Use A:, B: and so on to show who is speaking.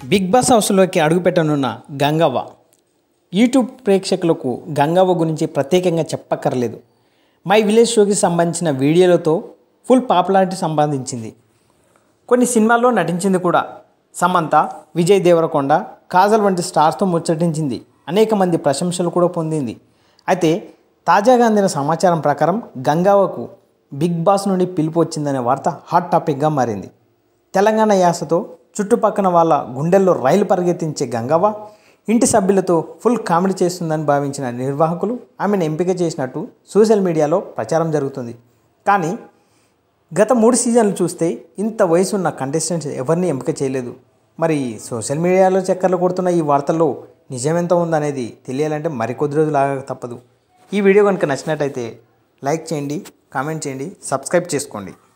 A: big boss హౌస్లోకి అడుగుపెట్టనున్న Gangavva YouTube ప్రేక్షకులకు గంగవ్వ గురించి ప్రత్యేకంగా చెప్పక్కర్లేదు మై విలేజ్ షోకి సంబంధించిన వీడియోలతో ఫుల్ పాపులారిటీ సంపాదించింది కొన్ని సినిమాల్లో నటించింది కూడా సమంత విజయ్ దేవరకొండ కాజల్ వంటి స్టార్స్తో ముచ్చటించింది అనేక మంది ప్రశంసలు కూడా పొందింది అయితే తాజాగా అందిన సమాచారం ప్రకారం గంగావకు బిగ్ బాస్ నుండి పిలుపు వచ్చిందనే వార్త హాట్ టాపిక్గా మారింది తెలంగాణ యాసతో చుట్టుపక్కల వాళ్ళ గుండెల్లో రైలు పరిగెత్తించే గంగవ్వ ఇంటి సభ్యులతో ఫుల్ కామెడీ చేస్తుందని భావించిన నిర్వాహకులు ఆమెను ఎంపిక చేసినట్టు సోషల్ మీడియాలో ప్రచారం జరుగుతుంది కానీ గత మూడు సీజన్లు చూస్తే ఇంత వయసు ఉన్న కంటెస్టెంట్స్ ఎవరిని ఎంపిక చేయలేదు మరి సోషల్ మీడియాలో చక్కర్లు కొడుతున్న ఈ వార్తల్లో నిజమెంత ఉందనేది తెలియాలంటే మరికొద్ది రోజులు ఆగక తప్పదు ఈ వీడియో కనుక నచ్చినట్టయితే లైక్ చేయండి కామెంట్ చేయండి సబ్స్క్రైబ్ చేసుకోండి